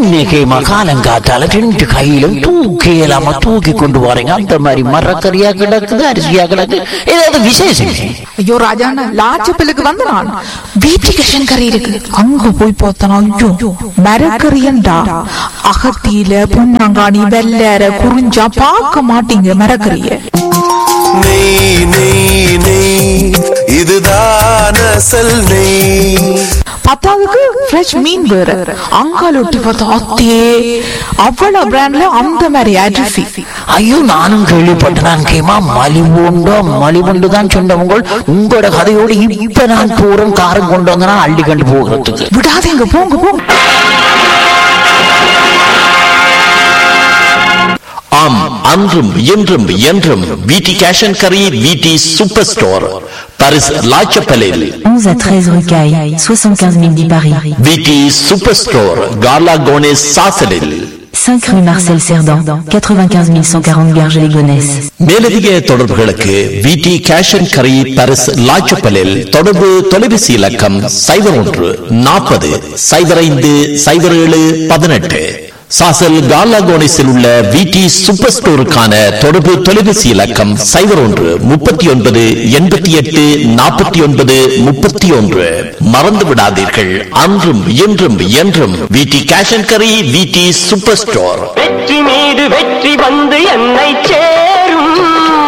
என்னைக்குமா காலங்காத்தால ரெண்டு கையிலும் தூக்கி இல்லாம தூக்கி கொண்டு போறீங்க அந்த மாதிரி மரக்கறியா கிடக்குது அரிசியா கிடக்கு ஏதாவது விசேஷம் ஐயோ ராஜாண்ணா லாச்சப்பிலுக்கு வந்து நான் வீட்டுக்கு கறி இருக்கு அங்க போய் பார்த்தனா ஐயோ மரக்கறியண்டா அகத்தியில பொன்னாங்காணி வெள்ளற குறிஞ்சா பார்க்க மாட்டீங்க மரக்கறிய நெய் நெய் நெய் இதுதான் அசல் நெய் பத்தாவதுக்கு ஃப்ரெஷ் மீன் வேற அங்கால ஒட்டி பார்த்தா அத்தே அவ்வளவு பிராண்ட்ல அந்த மாதிரி அரிசி ஐயோ நானும் கேள்விப்பட்டேன் கேமா மலிவுண்டோ மலிவுண்டு தான் சொன்னவங்க உங்களோட கதையோடு இப்ப நான் போறேன் காரம் கொண்டு வந்தனா அள்ளி கண்டு போகிறதுக்கு விடாதீங்க போங்க போங்க ஆம் அன்றும் இன்றும் என்றும் விடி கேஷ் அண்ட் கரி விடி சூப்பர் ஸ்டோர் பரிஸ் லாச்சப்பலில் 11 à 13 rue Caille, 75 000 10 Paris. விடி சூப்பர் ஸ்டோர் கார்லா கோனேஸ் சாசலில் 5 rue Marcel Cerdan, 95 140 Garges-les-Gonesse. மேலதிக தொடர்புகளுக்கு விடி கேஷ் அண்ட் கரி பரிஸ் லாச்சப்பலில் தொடர்பு தொலைபேசி இலக்கம் சைபர் ஒன்று நாற்பது சைபர் ஐந்து சைபர் ஏழு பதினெட்டு சாசல் கார்லா கோனேஸில் உள்ள விடி சூப்பர் ஸ்டோருக்கான தொடர்பு தொலைபேசி இலக்கம் சைபர் ஒன்று முப்பத்தி ஒன்பது எண்பத்தி எட்டு நாற்பத்தி ஒன்பது முப்பத்தி ஒன்று மறந்து விடாதீர்கள் அன்றும் இன்றும் என்றும் விடி கேஷ் அண்ட் கரி விடி சூப்பர் ஸ்டோர் வெற்றி மீது வெற்றி வந்து என்னை சேரும்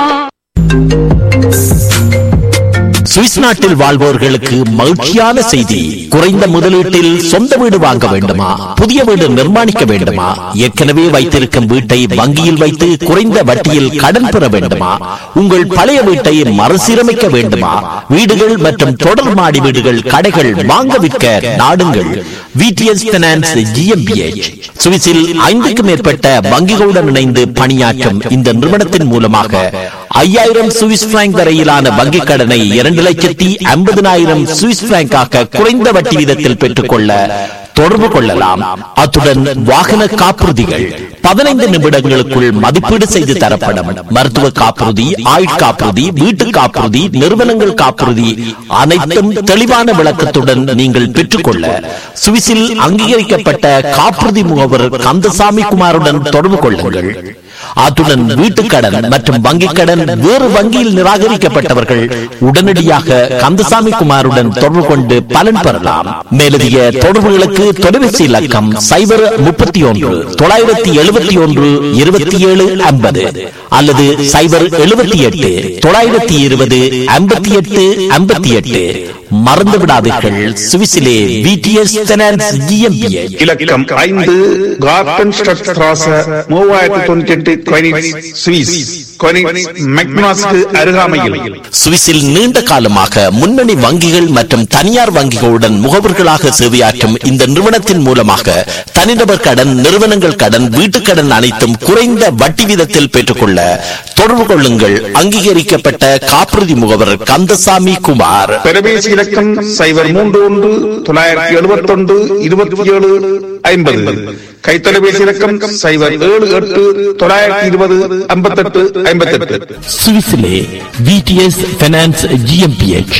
சுவிஸ் நாட்டில் வாழ்வோர்களுக்கு மகிழ்ச்சியான செய்தி குறைந்த முதலீட்டில் சொந்த வீடு வாங்க வேண்டுமா புதிய வீடு நிர்மாணிக்க வேண்டுமா ஏற்கனவே வைத்திருக்கும் வீட்டை வங்கியில் வைத்து குறைந்த வட்டியில் கடன் பெற வேண்டுமா உங்கள் பழைய வீட்டை மறுசீரமைக்க வேண்டுமா வீடுகள் மற்றும் தொடர் மாடி வீடுகள் கடைகள் வாங்க விற்க நாடுங்கள் விடிஎஸ் பினான்ஸ் ஜிஎம்பிஎச் சுவிஸில் ஐந்துக்கும் மேற்பட்ட வங்கிகளுடன் இணைந்து பணியாற்றும் இந்த நிறுவனத்தின் மூலமாக ஐயாயிரம் சுவிஸ் பிராங்க் வரையிலான வங்கிக் கடனை இரண்டு லட்சத்தி ஐம்பதினாயிரம் சுவிஸ் பிராங்காக குறைந்த வட்டி வீதத்தில் பெற்றுக்கொள்ள தொடர்பு கொள்ளலாம் அத்துடன் வாகன காப்புறுதிகள் பதினைந்து நிமிடங்களுக்குள் மதிப்பீடு செய்து தரப்படும் மருத்துவ காப்புறுதி ஆயுட்காப்புறுதி வீட்டு காப்புறுதி நிறுவனங்கள் காப்புறுதி அனைத்தும் தெளிவான விளக்கத்துடன் நீங்கள் பெற்றுக்கொள்ள சுவிஸில் அங்கீகரிக்கப்பட்ட காப்புறுதி முகவர் கந்தசாமி குமாருடன் தொடர்பு கொள்ளுங்கள் அத்துடன் வீட்டுக்கடன் மற்றும் வங்கிக் கடன் வேறு வங்கியில் நிராகரிக்கப்பட்டவர்கள் உடனடியாக கந்தசாமி குமாருடன் தொடர்பு கொண்டு பலன் பெறலாம் மேலதிக தொடர்புகளுக்கு தொலைபேசி இலக்கம் சைபர் முப்பத்தி ஒன்று தொள்ளாயிரத்தி எழுபத்தி ஒன்று இருபத்தி ஏழு ஐம்பது அல்லது சைபர் எழுபத்தி எட்டு தொள்ளாயிரத்தி இருபது ஐம்பத்தி எட்டு ஐம்பத்தி எட்டு மறந்து விடாதீர்கள் சுவிஸிலே விடிஎஸ் ஃபைனான்ஸ் GmbH. இலக்கம் ஐந்து கார்டன் ஸ்ட்ராச மூவாயிரத்தி தொண்ணூத்தி எட்டு கொயினிட்ஸ் சுவிஸ் கொயினிட்ஸ் மெக்னாஸ்க்கு அருகாமையில் சுவிஸில் நீண்ட காலமாக முன்னணி வங்கிகள் மற்றும் தனியார் வங்கிகளுடன் முகவர்களாக சேவையாற்றும் இந்த நிறுவனத்தின் மூலமாக தனிநபர் கடன் நிறுவனங்கள் கடன் வீட்டுக் கடன் அனைத்தும் குறைந்த வட்டி வீதத்தில் பெற்றுக்கொள்ள தொடர்பு கொள்ளுங்கள் அங்கீகரிக்கப்பட்ட காப்புறுதி முகவர் கந்தசாமி குமார் தொலைபேசி இலக்கம் சைபர் மூன்று ஒன்று தொள்ளாயிரத்தி எழுபத்தி ஒன்று இருபத்தி ஏழு ஐம்பது கைத்தொலைபேசி இலக்கம் சைபர் ஏழு எட்டு தொள்ளாயிரத்தி இருபது ஐம்பத்தெட்டு ஐம்பத்தெட்டு சுவிஸிலே விடிஎஸ் ஃபைனான்ஸ் ஜிஎம்பிஎச்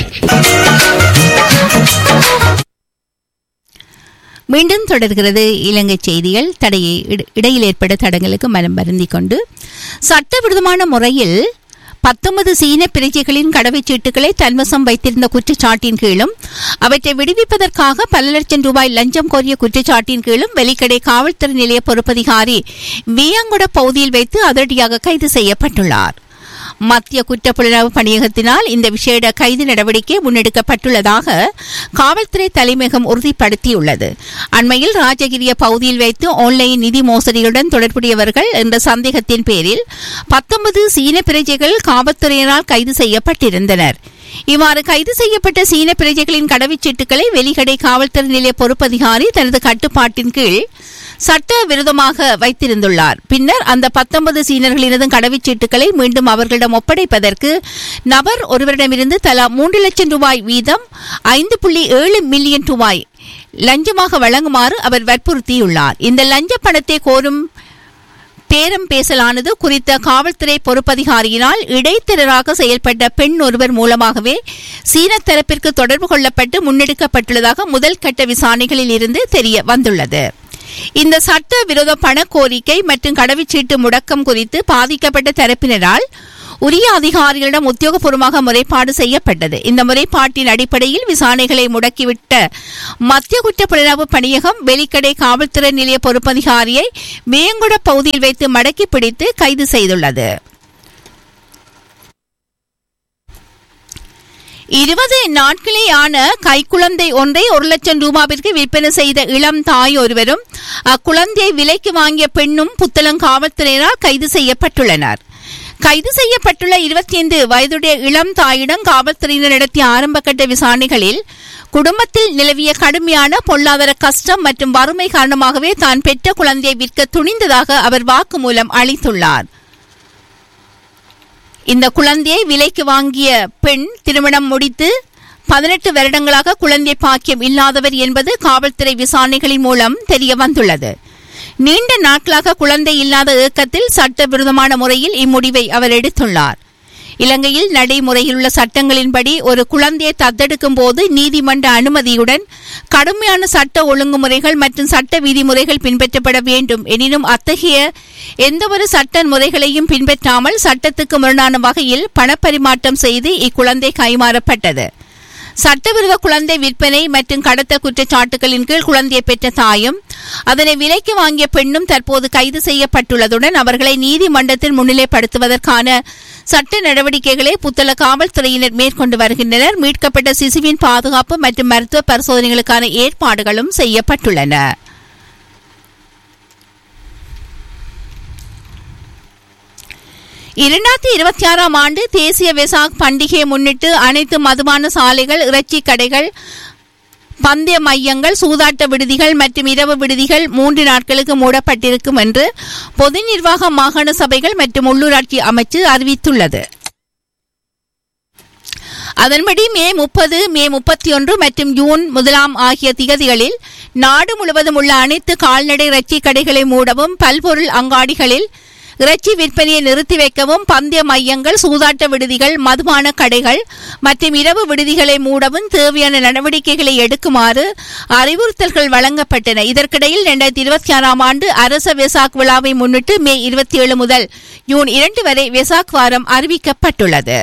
மீண்டும் தொடர்கிறது இலங்கை செய்திகள் தடையை இட- இடையில் ஏற்பட்ட தடங்களுக்கு மனம் வருந்திக் கொண்டு சட்டவிரோதமான முறையில் பத்தொன்பது சீன பிரஜைகளின் கடவுச்சீட்டுகளை தன்வசம் வைத்திருந்த குற்றச்சாட்டின் கீழும் அவற்றை விடுவிப்பதற்காக பல லட்சம் ரூபாய் லஞ்சம் கோரிய குற்றச்சாட்டின் கீழும் வெலிக்கடை காவல்துறை நிலைய பொறுப்பதிகாரி வியாங்குட பகுதியில் வைத்து அதிரடியாக கைது செய்யப்பட்டுள்ளார் மத்திய குற்றப்புலனாய்வு பணியகத்தினால் இந்த விசேட கைது நடவடிக்கை முன்னெடுக்கப்பட்டுள்ளதாக காவல்துறை தலைமையகம் உறுதிப்படுத்தியுள்ளது அண்மையில் ராஜகிரிய பகுதியில் வைத்து ஆன்லைன் நிதி மோசடிகளுடன் தொடர்புடையவர்கள் என்ற சந்தேகத்தின் பேரில் பத்தொன்பது சீன பிரஜைகள் காவல்துறையினரால் கைது செய்யப்பட்டிருந்தனர் இவ்வாறு கைது செய்யப்பட்ட சீன பிரஜைகளின் கடவுச்சீட்டுகளை வெலிகடை காவல்துறை நிலைய பொறுப்பதிகாரி தனது கட்டுப்பாட்டின் கீழ் சட்ட விரோதமாக வைத்திருந்துள்ளார் பின்னர் அந்த பத்தொன்பது சீனர்களினது கடவுச்சீட்டுகளை மீண்டும் அவர்களிடம் ஒப்படைப்பதற்கு நபர் ஒருவரிடமிருந்து தலா மூன்று லட்சம் ரூபாய் வீதம் ஐந்து புள்ளி ஏழு மில்லியன் ரூபாய் லஞ்சமாக வழங்குமாறு அவர் வற்புறுத்தியுள்ளார் இந்த லஞ்ச பணத்தை கோரும் பேரம் பேசலானது குறித்த காவல்துறை பொறுப்பதிகாரியினால் இடைத்தரராக செயல்பட்ட பெண் ஒருவர் மூலமாகவே சீன தரப்பிற்கு தொடர்பு கொள்ளப்பட்டு முன்னெடுக்கப்பட்டுள்ளதாக முதல் கட்ட விசாரணைகளில் இருந்து தெரிய வந்துள்ளது இந்த சட்ட விரோத பண கோரிக்கை மற்றும் கடவுச்சீட்டு முடக்கம் குறித்து பாதிக்கப்பட்ட தரப்பினரால் உரிய அதிகாரிகளிடம் உத்தியோகபூர்வமாக முறைப்பாடு செய்யப்பட்டது இந்த முறைப்பாட்டின் அடிப்படையில் விசாரணைகளை முடக்கிவிட்ட மத்திய குற்றப்புலனாய்வு பணியகம் வெலிக்கடை காவல்துறை நிலைய பொறுப்பதிகாரியை மேங்குட பகுதியில் வைத்து மடக்கி பிடித்து கைது செய்துள்ளது இருபது நாட்களே ஆன கைக்குழந்தை ஒன்றை ஒரு லட்சம் ரூபாவிற்கு விற்பனை செய்த இளம் தாய் ஒருவரும் அக்குழந்தையை விலைக்கு வாங்கிய பெண்ணும் புத்தளம் காவல்துறையினரால் கைது செய்யப்பட்டுள்ளனர் கைது செய்யப்பட்டுள்ள இருபத்தி ஐந்து வயதுடைய இளம் தாயிடம் காவல்துறையினர் நடத்திய ஆரம்பகட்ட விசாரணைகளில் குடும்பத்தில் நிலவிய கடுமையான பொருளாதார கஷ்டம் மற்றும் வறுமை காரணமாகவே தான் பெற்ற குழந்தையை விற்க துணிந்ததாக அவர் வாக்குமூலம் அளித்துள்ளார் இந்த குழந்தையை விலைக்கு வாங்கிய பெண் திருமணம் முடித்து பதினெட்டு வருடங்களாக குழந்தை பாக்கியம் இல்லாதவர் என்பது காவல்துறை விசாரணைகளின் மூலம் தெரிய வந்துள்ளது நீண்ட நாட்களாக குழந்தை இல்லாத இயக்கத்தில் சட்டவிரோதமான முறையில் இம்முடிவை அவர் எடுத்துள்ளார் இலங்கையில் நடைமுறையில் உள்ள சட்டங்களின்படி ஒரு குழந்தையை தத்தெடுக்கும் போது நீதிமன்ற அனுமதியுடன் கடுமையான சட்ட ஒழுங்குமுறைகள் மற்றும் சட்ட விதிமுறைகள் பின்பற்றப்பட வேண்டும் எனினும் அத்தகைய எந்தவொரு சட்ட முறைகளையும் பின்பற்றாமல் சட்டத்துக்கு முரணான வகையில் பணப்பரிமாற்றம் செய்து இக்குழந்தை கைமாறப்பட்டது சட்டவிரோத குழந்தை விற்பனை மற்றும் கடத்தல் குற்றச்சாட்டுகளின் கீழ் குழந்தையை பெற்ற தாயும் அதனை விலைக்கு வாங்கிய பெண்ணும் தற்போது கைது செய்யப்பட்டுள்ளதுடன் அவர்களை நீதிமன்றத்தில் முன்னிலைப்படுத்துவதற்கான சட்ட நடவடிக்கைகளை புத்தள காவல்துறையினர் மேற்கொண்டு வருகின்றனர் மீட்கப்பட்ட சிசுவின் பாதுகாப்பு மற்றும் மருத்துவ பரிசோதனைகளுக்கான ஏற்பாடுகளும் செய்யப்பட்டுள்ளன இரண்டாயிரத்தி இருபத்தி ஆறாம் ஆண்டு தேசிய வெசாக் பண்டிகையை முன்னிட்டு அனைத்து மதுபான சாலைகள் இறைச்சி கடைகள் பந்தய மையங்கள் சூதாட்ட விடுதிகள் மற்றும் இரவு விடுதிகள் மூன்று நாட்களுக்கு மூடப்பட்டிருக்கும் என்று பொது நிர்வாக மாகாண சபைகள் மற்றும் உள்ளூராட்சி அமைச்சு அறிவித்துள்ளது அதன்படி மே முப்பது மே முப்பத்தி ஒன்று மற்றும் ஜூன் முதலாம் ஆகிய திகதிகளில் நாடு முழுவதும் உள்ள அனைத்து கால்நடை இறைச்சி கடைகளை மூடவும் பல்பொருள் அங்காடிகளில் இறைச்சி விற்பனையை நிறுத்தி வைக்கவும் பந்தய மையங்கள் சூதாட்ட விடுதிகள் மதுபான கடைகள் மற்றும் இரவு விடுதிகளை மூடவும் தேவையான நடவடிக்கைகளை எடுக்குமாறு அறிவுறுத்தல்கள் வழங்கப்பட்டன இதற்கிடையில் இரண்டாயிரத்தி இருபத்தி ஆறாம் ஆண்டு அரச வெசாக் விழாவை முன்னிட்டு மே இருபத்தி ஏழு முதல் ஜூன் இரண்டு வரை வெசாக் வாரம் அறிவிக்கப்பட்டுள்ளது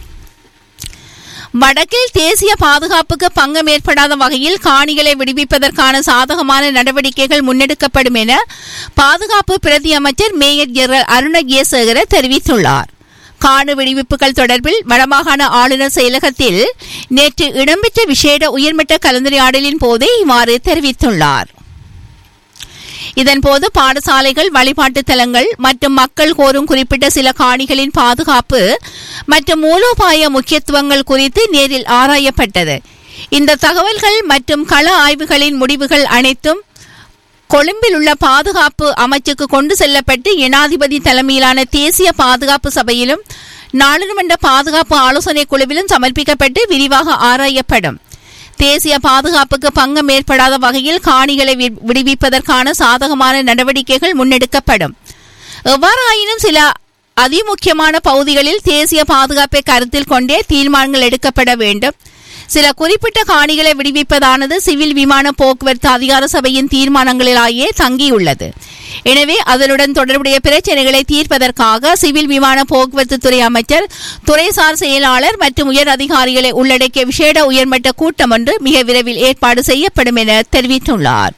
வடக்கில் தேசிய பாதுகாப்புக்கு பங்கம் ஏற்படாத வகையில் காணிகளை விடுவிப்பதற்கான சாதகமான நடவடிக்கைகள் முன்னெடுக்கப்படும் என பாதுகாப்பு பிரதி அமைச்சர் மேயர் ஜெனரல் அருண ஜேசேகர தெரிவித்துள்ளார் காணு விடுவிப்புகள் தொடர்பில் வடமாகாண ஆளுநர் செயலகத்தில் நேற்று இடம்பெற்ற விசேட உயர்மட்ட கலந்துரையாடலின் போதே இவ்வாறு தெரிவித்துள்ளார் இதன்போது பாடசாலைகள் வழிபாட்டு தலங்கள் மற்றும் மக்கள் கோரும் குறிப்பிட்ட சில காணிகளின் பாதுகாப்பு மற்றும் மூலோபாய முக்கியத்துவங்கள் குறித்து நேரில் ஆராயப்பட்டது இந்த தகவல்கள் மற்றும் கள ஆய்வுகளின் முடிவுகள் அனைத்தும் கொழும்பில் உள்ள பாதுகாப்பு அமைச்சுக்கு கொண்டு செல்லப்பட்டு ஜனாதிபதி தலைமையிலான தேசிய பாதுகாப்பு சபையிலும் நாடாளுமன்ற பாதுகாப்பு ஆலோசனை குழுவிலும் சமர்ப்பிக்கப்பட்டு விரிவாக ஆராயப்படும் தேசிய பாதுகாப்புக்கு பங்கம் ஏற்படாத வகையில் காணிகளை வி- விடுவிப்பதற்கான சாதகமான நடவடிக்கைகள் முன்னெடுக்கப்படும் எவ்வாறாயினும் சில அதிமுக்கியமான பகுதிகளில் தேசிய பாதுகாப்பை கருத்தில் கொண்டே தீர்மானங்கள் எடுக்கப்பட வேண்டும் சில குறிப்பிட்ட காணிகளை விடுவிப்பதானது சிவில் விமான போக்குவரத்து அதிகார சபையின் தீர்மானங்களிலேயே தங்கியுள்ளது எனவே அதனுடன் தொடர்புடைய பிரச்சனைகளை தீர்ப்பதற்காக சிவில் விமான போக்குவரத்து துறை அமைச்சர் துறைசார் செயலாளர் மற்றும் உயர் அதிகாரிகளை உள்ளடக்கிய விசேட உயர்மட்ட கூட்டம் ஒன்று மிக விரைவில் ஏற்பாடு செய்யப்படும் என தெரிவித்துள்ளார்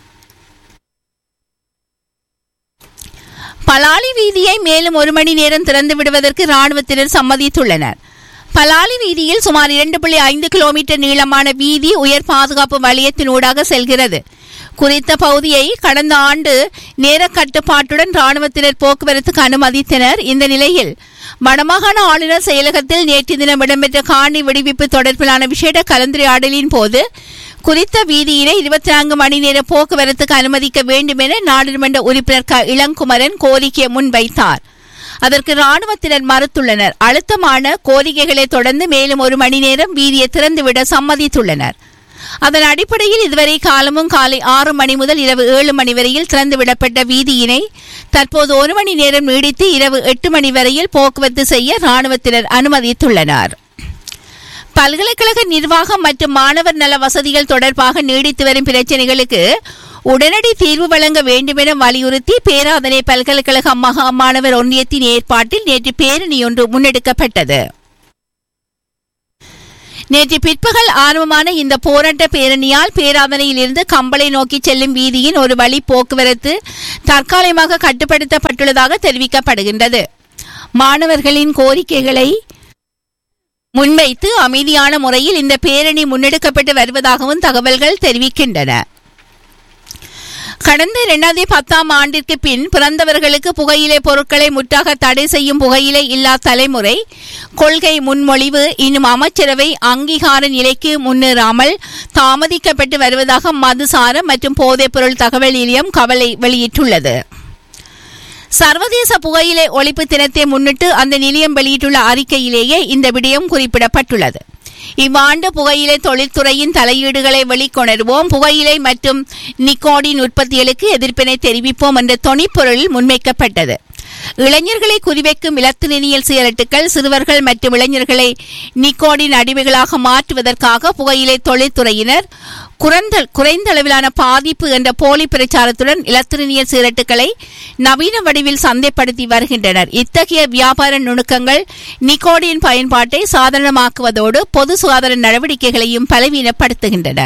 பலாலி வீதியை மேலும் ஒரு மணி நேரம் திறந்து விடுவதற்கு ராணுவத்தினர் சம்மதித்துள்ளனர் பலாலி வீதியில் சுமார் இரண்டு புள்ளி ஐந்து கிலோமீட்டர் நீளமான வீதி உயர் பாதுகாப்பு வலயத்தினூடாக செல்கிறது குறித்த பகுதியை கடந்த ஆண்டு நேர கட்டுப்பாட்டுடன் ராணுவத்தினர் போக்குவரத்துக்கு அனுமதித்தனர் இந்த நிலையில் வடமாகாண ஆளுநர் செயலகத்தில் நேற்று தினம் இடம்பெற்ற காணி விடுவிப்பு தொடர்பிலான விசேட கலந்துரையாடலின் போது குறித்த வீதியினை இருபத்தி நான்கு மணி நேர போக்குவரத்துக்கு அனுமதிக்க வேண்டும் என நாடாளுமன்ற உறுப்பினர் க இளங்குமரன் கோரிக்கை முன்வைத்தார் அதற்கு ராணுவத்தினர் மறுத்துள்ளனர் அழுத்தமான கோரிக்கைகளை தொடர்ந்து மேலும் ஒரு மணி நேரம் வீதியை திறந்துவிட சம்மதித்துள்ளனர் அதன் அடிப்படையில் இதுவரை காலமும் காலை ஆறு மணி முதல் இரவு ஏழு மணி வரையில் திறந்துவிடப்பட்ட வீதியினை தற்போது ஒரு மணி நேரம் நீடித்து இரவு எட்டு மணி வரையில் போக்குவரத்து செய்ய ராணுவத்தினர் அனுமதித்துள்ளனர் பல்கலைக்கழக நிர்வாகம் மற்றும் மாணவர் நல வசதிகள் தொடர்பாக நீடித்து வரும் பிரச்சினைகளுக்கு உடனடி தீர்வு வழங்க வேண்டுமென வலியுறுத்தி பேராதனை பல்கலைக்கழக மகா மாணவர் ஒன்றியத்தின் ஏற்பாட்டில் நேற்று பேரணி ஒன்று முன்னெடுக்கப்பட்டது நேற்று பிற்பகல் ஆரம்பமான இந்த போராட்ட பேரணியால் பேராதனையில் இருந்து கம்பளை நோக்கி செல்லும் வீதியின் ஒரு வழி போக்குவரத்து தற்காலிகமாக கட்டுப்படுத்தப்பட்டுள்ளதாக தெரிவிக்கப்படுகின்றது மாணவர்களின் கோரிக்கைகளை முன்வைத்து அமைதியான முறையில் இந்த பேரணி முன்னெடுக்கப்பட்டு வருவதாகவும் தகவல்கள் தெரிவிக்கின்றன கடந்த இரண்டாயிரத்தி பத்தாம் ஆண்டிற்கு பின் பிறந்தவர்களுக்கு புகையிலை பொருட்களை முற்றாக தடை செய்யும் புகையிலை இல்லா தலைமுறை கொள்கை முன்மொழிவு இன்னும் அமைச்சரவை அங்கீகார நிலைக்கு முன்னேறாமல் தாமதிக்கப்பட்டு வருவதாக மதுசார மற்றும் போதைப்பொருள் தகவல் நிலையம் கவலை வெளியிட்டுள்ளது சர்வதேச புகையிலை ஒழிப்பு தினத்தை முன்னிட்டு அந்த நிலையம் வெளியிட்டுள்ள அறிக்கையிலேயே இந்த விடயம் குறிப்பிடப்பட்டுள்ளது இவ்வாண்டு புகையிலை தொழில்துறையின் தலையீடுகளை வெளிக்கொணர்வோம் புகையிலை மற்றும் நிக்கோடின் உற்பத்திகளுக்கு எதிர்ப்பினை தெரிவிப்போம் என்ற தொனிப்பொருள் முன்வைக்கப்பட்டது இளைஞர்களை குறிவைக்கும் இலத்திரனியல் சிகரெட்டுகள் சிறுவர்கள் மற்றும் இளைஞர்களை நிக்கோடின் அடிமைகளாக மாற்றுவதற்காக புகையிலை தொழில்துறையினர் குறைந்த குறைந்த அளவிலான பாதிப்பு என்ற போலி பிரச்சாரத்துடன் இலத்திரனியல் சிகரெட்டுகளை நவீன வடிவில் சந்தைப்படுத்தி வருகின்றனர் இத்தகைய வியாபார நுணுக்கங்கள் நிக்கோடின் பயன்பாட்டை சாதாரணமாக்குவதோடு பொது சுகாதார நடவடிக்கைகளையும் பலவீனப்படுத்துகின்றன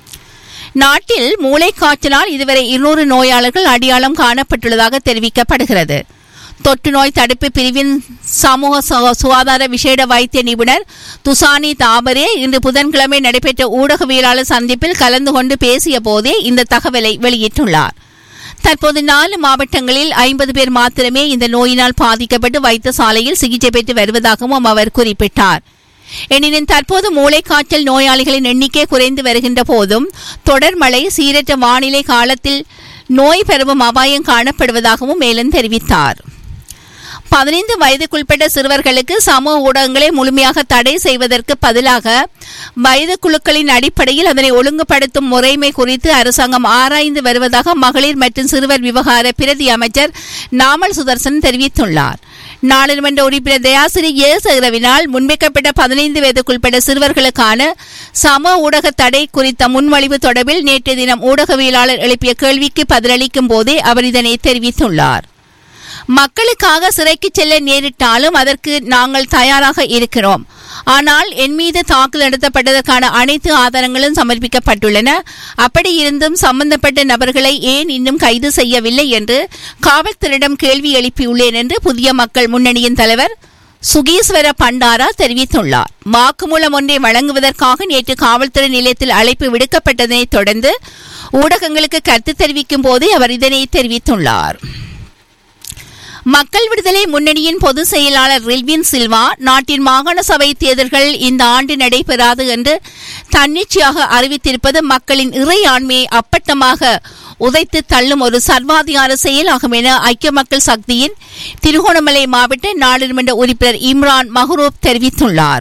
நாட்டில் மூளைக்காய்ச்சலால் இதுவரை இருநூறு நோயாளர்கள் அடையாளம் காணப்பட்டுள்ளதாக தெரிவிக்கப்படுகிறது தொற்று நோய் தடுப்பு பிரிவின் சமூக சு- சுகாதார விசேட வைத்திய நிபுணர் துசானி தாபரே இன்று புதன்கிழமை நடைபெற்ற ஊடகவியலாளர் சந்திப்பில் கலந்து கொண்டு பேசிய போதே இந்த தகவலை வெளியிட்டுள்ளார் தற்போது நாலு மாவட்டங்களில் ஐம்பது பேர் மாத்திரமே இந்த நோயினால் பாதிக்கப்பட்டு வைத்தியசாலையில் சிகிச்சை பெற்று வருவதாகவும் அவர் குறிப்பிட்டார் எனினும் தற்போது மூளைக்காய்ச்சல் நோயாளிகளின் எண்ணிக்கை குறைந்து வருகின்ற போதும் தொடர் மழை சீரற்ற வானிலை காலத்தில் நோய் பரவும் அபாயம் காணப்படுவதாகவும் மேலும் தெரிவித்தார் பதினைந்து வயதுக்குட்பட்ட சிறுவர்களுக்கு சமூக ஊடகங்களை முழுமையாக தடை செய்வதற்கு பதிலாக வயது குழுக்களின் அடிப்படையில் அதனை ஒழுங்குபடுத்தும் முறைமை குறித்து அரசாங்கம் ஆராய்ந்து வருவதாக மகளிர் மற்றும் சிறுவர் விவகார பிரதி அமைச்சர் நாமல் சுதர்சன் தெரிவித்துள்ளார் நாடாளுமன்ற உறுப்பினர் தயாசிரி ஏசகரவினால் முன்வைக்கப்பட்ட பதினைந்து வயதுக்குட்பட்ட சிறுவர்களுக்கான சம ஊடக தடை குறித்த முன்மொழிவு தொடர்பில் நேற்றைய தினம் ஊடகவியலாளர் எழுப்பிய கேள்விக்கு பதிலளிக்கும் போதே அவர் இதனை தெரிவித்துள்ளார் மக்களுக்காக சிறைக்கு செல்ல நேரிட்டாலும் அதற்கு நாங்கள் தயாராக இருக்கிறோம் ஆனால் என் மீது தாக்குதல் நடத்தப்பட்டதற்கான அனைத்து ஆதாரங்களும் சமர்ப்பிக்கப்பட்டுள்ளன அப்படி இருந்தும் சம்பந்தப்பட்ட நபர்களை ஏன் இன்னும் கைது செய்யவில்லை என்று காவல்துறையிடம் கேள்வி எழுப்பியுள்ளேன் என்று புதிய மக்கள் முன்னணியின் தலைவர் சுகீஸ்வர பண்டாரா தெரிவித்துள்ளார் வாக்குமூலம் ஒன்றை வழங்குவதற்காக நேற்று காவல்துறை நிலையத்தில் அழைப்பு விடுக்கப்பட்டதனைத் தொடர்ந்து ஊடகங்களுக்கு கருத்து தெரிவிக்கும் போது அவர் இதனை தெரிவித்துள்ளார் மக்கள் விடுதலை முன்னணியின் பொதுச் செயலாளர் ரில்வின் சில்வா நாட்டின் மாகாண சபை தேர்தல்கள் இந்த ஆண்டு நடைபெறாது என்று தன்னிச்சையாக அறிவித்திருப்பது மக்களின் இறையாண்மையை அப்பட்டமாக உதைத்து தள்ளும் ஒரு சர்வாதிகார செயலாகும் என ஐக்கிய மக்கள் சக்தியின் திருகோணமலை மாவட்ட நாடாளுமன்ற உறுப்பினர் இம்ரான் மஹ்ரூப் தெரிவித்துள்ளார்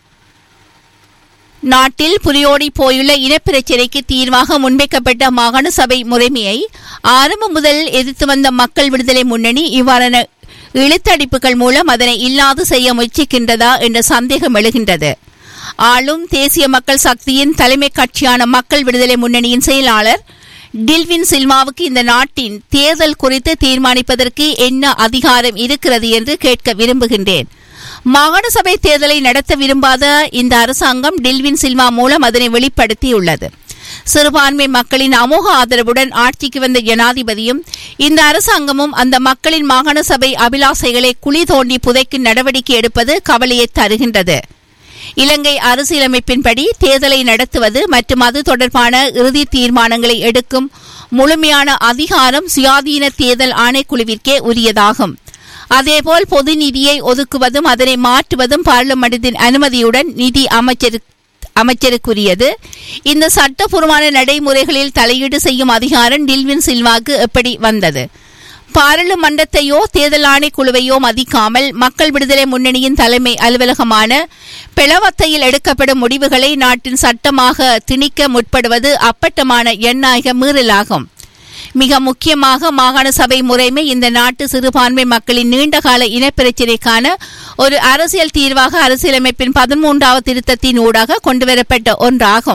நாட்டில் புலியோடி போயுள்ள இனப்பிரச்சினைக்கு தீர்வாக முன்வைக்கப்பட்ட மாகாண சபை முறைமையை ஆரம்பம் முதல் எதிர்த்து வந்த மக்கள் விடுதலை முன்னணி இவ்வாறான இழுத்தடிப்புகள் மூலம் அதனை இல்லாது செய்ய முயற்சிக்கின்றதா என்ற சந்தேகம் எழுகின்றது ஆளும் தேசிய மக்கள் சக்தியின் தலைமை கட்சியான மக்கள் விடுதலை முன்னணியின் செயலாளர் டில்வின் சில்வாவுக்கு இந்த நாட்டின் தேர்தல் குறித்து தீர்மானிப்பதற்கு என்ன அதிகாரம் இருக்கிறது என்று கேட்க விரும்புகின்றேன் மாகாண சபை தேர்தலை நடத்த விரும்பாத இந்த அரசாங்கம் டில்வின் சில்வா மூலம் அதனை வெளிப்படுத்தியுள்ளது சிறுபான்மை மக்களின் அமோக ஆதரவுடன் ஆட்சிக்கு வந்த ஜனாதிபதியும் இந்த அரசாங்கமும் அந்த மக்களின் மாகாண சபை அபிலாசைகளை குழி தோண்டி புதைக்கும் நடவடிக்கை எடுப்பது கவலையை தருகின்றது இலங்கை அரசியலமைப்பின்படி தேர்தலை நடத்துவது மற்றும் அது தொடர்பான இறுதி தீர்மானங்களை எடுக்கும் முழுமையான அதிகாரம் சுயாதீன தேர்தல் ஆணைக்குழுவிற்கே உரியதாகும் அதேபோல் பொது நிதியை ஒதுக்குவதும் அதனை மாற்றுவதும் பார்லிமெண்டத்தின் அனுமதியுடன் நிதி அமைச்சர் அமைச்சருக்குரியது இந்த சட்டபூர்வமான நடைமுறைகளில் தலையீடு செய்யும் அதிகாரம் டில்வின் சில்வாக்கு எப்படி வந்தது பாராளுமன்றத்தையோ தேர்தல் ஆணைக்குழுவையோ மதிக்காமல் மக்கள் விடுதலை முன்னணியின் தலைமை அலுவலகமான பிளவத்தையில் எடுக்கப்படும் முடிவுகளை நாட்டின் சட்டமாக திணிக்க முற்படுவது அப்பட்டமான எண்ணாயக மீறலாகும் மிக முக்கியமாக மாகாண சபை முறைமை இந்த நாட்டு சிறுபான்மை மக்களின் நீண்டகால இனப்பிரச்சினைக்கான ஒரு அரசியல் தீர்வாக அரசியலமைப்பின் பதிமூன்றாவது திருத்தத்தின் ஊடாக கொண்டுவரப்பட்ட ஒன்றாகும்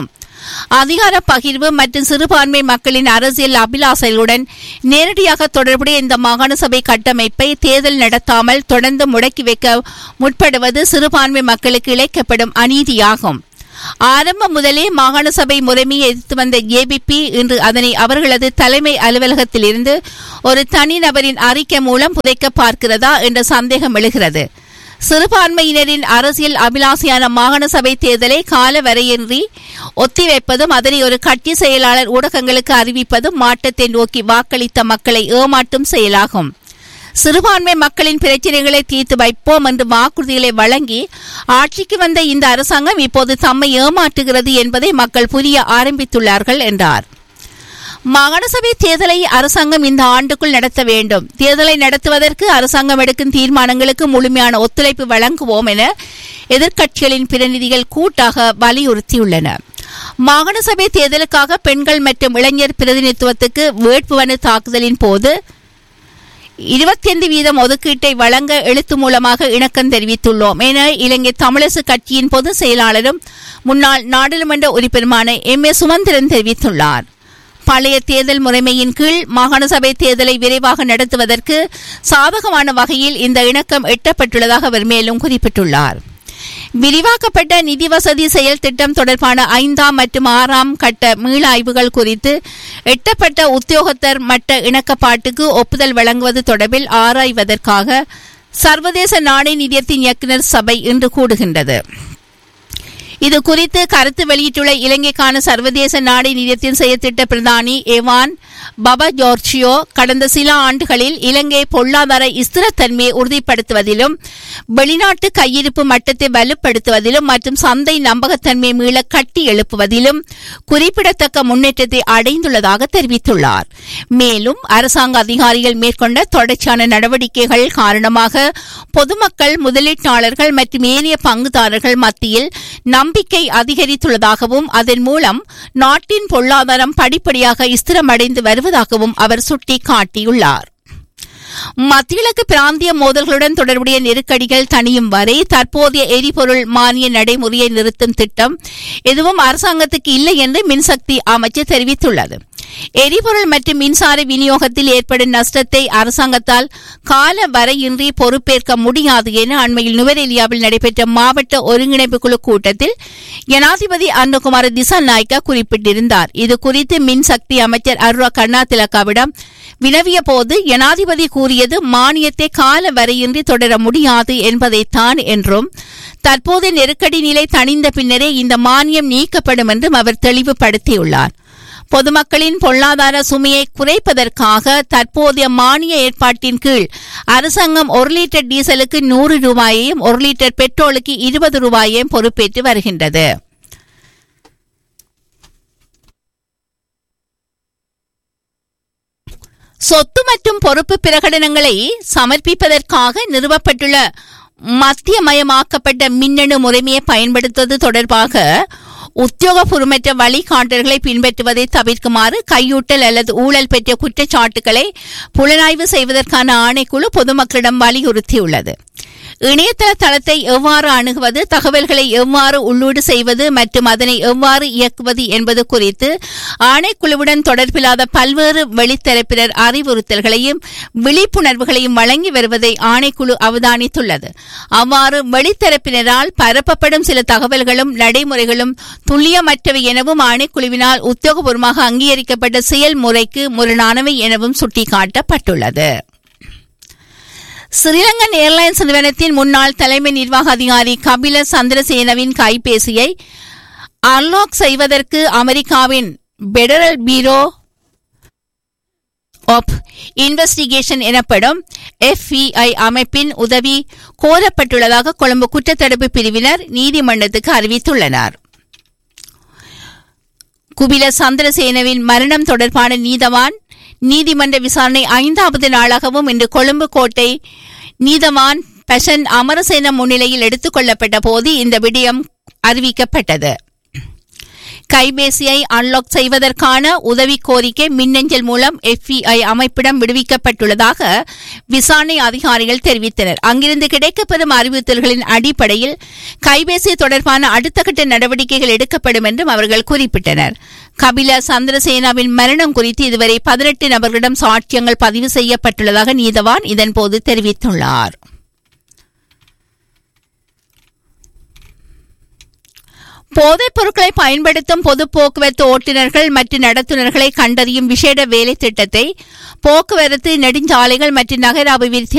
அதிகார பகிர்வு மற்றும் சிறுபான்மை மக்களின் அரசியல் அபிலாசைகளுடன் நேரடியாக தொடர்புடைய இந்த மாகாண சபை கட்டமைப்பை தேர்தல் நடத்தாமல் தொடர்ந்து முடக்கி வைக்க முற்படுவது சிறுபான்மை மக்களுக்கு இழைக்கப்படும் அநீதியாகும் ஆரம்பம் முதலே மாகாண சபை முறைமையை எதிர்த்து வந்த ஏபிபி இன்று அதனை அவர்களது தலைமை அலுவலகத்திலிருந்து ஒரு தனிநபரின் அறிக்கை மூலம் புதைக்க பார்க்கிறதா என்ற சந்தேகம் எழுகிறது சிறுபான்மையினரின் அரசியல் அபிலாசியான மாகாண சபை தேர்தலை கால வரையின்றி ஒத்திவைப்பதும் அதனை ஒரு கட்சி செயலாளர் ஊடகங்களுக்கு அறிவிப்பதும் மாற்றத்தை நோக்கி வாக்களித்த மக்களை ஏமாற்றும் செயலாகும் சிறுபான்மை மக்களின் பிரச்சனைகளை தீர்த்து வைப்போம் என்று வாக்குறுதிகளை வழங்கி ஆட்சிக்கு வந்த இந்த அரசாங்கம் இப்போது தம்மை ஏமாற்றுகிறது என்பதை மக்கள் புரிய ஆரம்பித்துள்ளார்கள் என்றார் மாகாண சபை தேர்தலை அரசாங்கம் இந்த ஆண்டுக்குள் நடத்த வேண்டும் தேர்தலை நடத்துவதற்கு அரசாங்கம் எடுக்கும் தீர்மானங்களுக்கு முழுமையான ஒத்துழைப்பு வழங்குவோம் என எதிர்க்கட்சிகளின் பிரதிநிதிகள் கூட்டாக வலியுறுத்தியுள்ளனர் மாகாண சபை தேர்தலுக்காக பெண்கள் மற்றும் இளைஞர் பிரதிநிதித்துவத்துக்கு வேட்புமனு தாக்குதலின் போது இருபத்தி ஐந்து வீதம் ஒதுக்கீட்டை வழங்க எழுத்து மூலமாக இணக்கம் தெரிவித்துள்ளோம் என இலங்கை தமிழரசு கட்சியின் பொதுச் செயலாளரும் முன்னாள் நாடாளுமன்ற உறுப்பினருமான எம் ஏ சுமந்திரன் தெரிவித்துள்ளார் பழைய தேர்தல் முறைமையின் கீழ் மாகாண சபை தேர்தலை விரைவாக நடத்துவதற்கு சாதகமான வகையில் இந்த இணக்கம் எட்டப்பட்டுள்ளதாக அவர் மேலும் குறிப்பிட்டுள்ளார் விரிவாக்கப்பட்ட நிதி வசதி செயல் திட்டம் தொடர்பான ஐந்தாம் மற்றும் ஆறாம் கட்ட மீளாய்வுகள் குறித்து எட்டப்பட்ட உத்தியோகத்தர் மட்ட இணக்கப்பாட்டுக்கு ஒப்புதல் வழங்குவது தொடர்பில் ஆராய்வதற்காக சர்வதேச நாணய நிதியத்தின் இயக்குநர் சபை இன்று கூடுகின்றது இது குறித்து கருத்து வெளியிட்டுள்ள இலங்கைக்கான சர்வதேச நாடை நிதியத்தின் செயற்திட்ட பிரதானி எவான் பபா ஜோர்ஜியோ கடந்த சில ஆண்டுகளில் இலங்கை பொருளாதார ஸ்திரத்தன்மையை உறுதிப்படுத்துவதிலும் வெளிநாட்டு கையிருப்பு மட்டத்தை வலுப்படுத்துவதிலும் மற்றும் சந்தை நம்பகத்தன்மை மீள கட்டி எழுப்புவதிலும் குறிப்பிடத்தக்க முன்னேற்றத்தை அடைந்துள்ளதாக தெரிவித்துள்ளார் மேலும் அரசாங்க அதிகாரிகள் மேற்கொண்ட தொடர்ச்சியான நடவடிக்கைகள் காரணமாக பொதுமக்கள் முதலீட்டாளர்கள் மற்றும் ஏனைய பங்குதாரர்கள் மத்தியில் நம்பிக்கை அதிகரித்துள்ளதாகவும் அதன் மூலம் நாட்டின் பொருளாதாரம் படிப்படியாக ஸ்திரமடைந்து வருவதாகவும் அவர் சுட்டிக்காட்டியுள்ளார் மத்தியிழக்கு பிராந்திய மோதல்களுடன் தொடர்புடைய நெருக்கடிகள் தணியும் வரை தற்போதைய எரிபொருள் மானிய நடைமுறையை நிறுத்தும் திட்டம் எதுவும் அரசாங்கத்துக்கு இல்லை என்று மின்சக்தி அமைச்சர் தெரிவித்துள்ளது எரிபொருள் மற்றும் மின்சார விநியோகத்தில் ஏற்படும் நஷ்டத்தை அரசாங்கத்தால் கால வரையின்றி பொறுப்பேற்க முடியாது என அண்மையில் நுவரெலியாவில் நடைபெற்ற மாவட்ட ஒருங்கிணைப்பு குழு கூட்டத்தில் ஜனாதிபதி அன்னகுமார திசாநாயக்கா குறிப்பிட்டிருந்தார் இது குறித்து மின்சக்தி அமைச்சர் அருணா கண்ணா திலக்காவிடம் வினவிய போது ஜனாதிபதி கூறியது மானியத்தை கால வரையின்றி தொடர முடியாது என்பதைத்தான் என்றும் தற்போதைய நெருக்கடி நிலை தணிந்த பின்னரே இந்த மானியம் நீக்கப்படும் என்றும் அவர் தெளிவுபடுத்தியுள்ளார் பொதுமக்களின் பொருளாதார சுமையை குறைப்பதற்காக தற்போதைய மானிய ஏற்பாட்டின் கீழ் அரசாங்கம் ஒரு லிட்டர் டீசலுக்கு நூறு ரூபாயையும் ஒரு லிட்டர் பெட்ரோலுக்கு இருபது ரூபாயையும் பொறுப்பேற்று வருகின்றது சொத்து மற்றும் பொறுப்பு பிரகடனங்களை சமர்ப்பிப்பதற்காக நிறுவப்பட்டுள்ள மத்தியமயமாக்கப்பட்ட மின்னணு முறைமையை பயன்படுத்துவது தொடர்பாக உத்தியோகபூர்வமற்ற வழிகாட்டல்களை பின்பற்றுவதை தவிர்க்குமாறு கையூட்டல் அல்லது ஊழல் பெற்ற குற்றச்சாட்டுகளை புலனாய்வு செய்வதற்கான ஆணைக்குழு பொதுமக்களிடம் வலியுறுத்தியுள்ளது இணையதள தளத்தை எவ்வாறு அணுகுவது தகவல்களை எவ்வாறு உள்ளீடு செய்வது மற்றும் அதனை எவ்வாறு இயக்குவது என்பது குறித்து ஆணைக்குழுவுடன் தொடர்பில்லாத பல்வேறு வெளித்தரப்பினர் அறிவுறுத்தல்களையும் விழிப்புணர்வுகளையும் வழங்கி வருவதை ஆணைக்குழு அவதானித்துள்ளது அவ்வாறு வெளித்தரப்பினரால் பரப்பப்படும் சில தகவல்களும் நடைமுறைகளும் துல்லியமற்றவை எனவும் ஆணைக்குழுவினால் உத்தியோகபூர்வமாக அங்கீகரிக்கப்பட்ட செயல்முறைக்கு முரணானவை எனவும் சுட்டிக்காட்டப்பட்டுள்ளது ஸ்ரீலங்கன் ஏர்லைன்ஸ் நிறுவனத்தின் முன்னாள் தலைமை நிர்வாக அதிகாரி கபில சந்திரசேனவின் கைபேசியை அன்லாக் செய்வதற்கு அமெரிக்காவின் பெடரல் பீரோ ஆப் இன்வெஸ்டிகேஷன் எனப்படும் எஃபிஐ அமைப்பின் உதவி கோரப்பட்டுள்ளதாக கொழும்பு குற்றத்தடுப்பு பிரிவினர் நீதிமன்றத்துக்கு அறிவித்துள்ளனர் குபில சந்திரசேனவின் மரணம் தொடர்பான நீதவான் நீதிமன்ற விசாரணை ஐந்தாவது நாளாகவும் இன்று கொழும்பு கோட்டை நீதவான் பசன் அமரசேன முன்னிலையில் எடுத்துக் கொள்ளப்பட்ட போது இந்த விடயம் அறிவிக்கப்பட்டது கைபேசியை அன்லாக் செய்வதற்கான உதவி கோரிக்கை மின்னஞ்சல் மூலம் எஃபிஐ அமைப்பிடம் விடுவிக்கப்பட்டுள்ளதாக விசாரணை அதிகாரிகள் தெரிவித்தனர் அங்கிருந்து கிடைக்கப்பெறும் அறிவுறுத்தல்களின் அடிப்படையில் கைபேசி தொடர்பான அடுத்த கட்ட நடவடிக்கைகள் எடுக்கப்படும் என்றும் அவர்கள் குறிப்பிட்டனர் கபில சந்திரசேனாவின் மரணம் குறித்து இதுவரை பதினெட்டு நபர்களிடம் சாட்சியங்கள் பதிவு செய்யப்பட்டுள்ளதாக நீதவான் இதன்போது தெரிவித்துள்ளார் போதைப் பொருட்களை பயன்படுத்தும் பொது போக்குவரத்து ஓட்டுநர்கள் மற்றும் நடத்துனர்களை கண்டறியும் விசேட வேலை திட்டத்தை போக்குவரத்து நெடுஞ்சாலைகள் மற்றும் நகர அபிவிருத்தி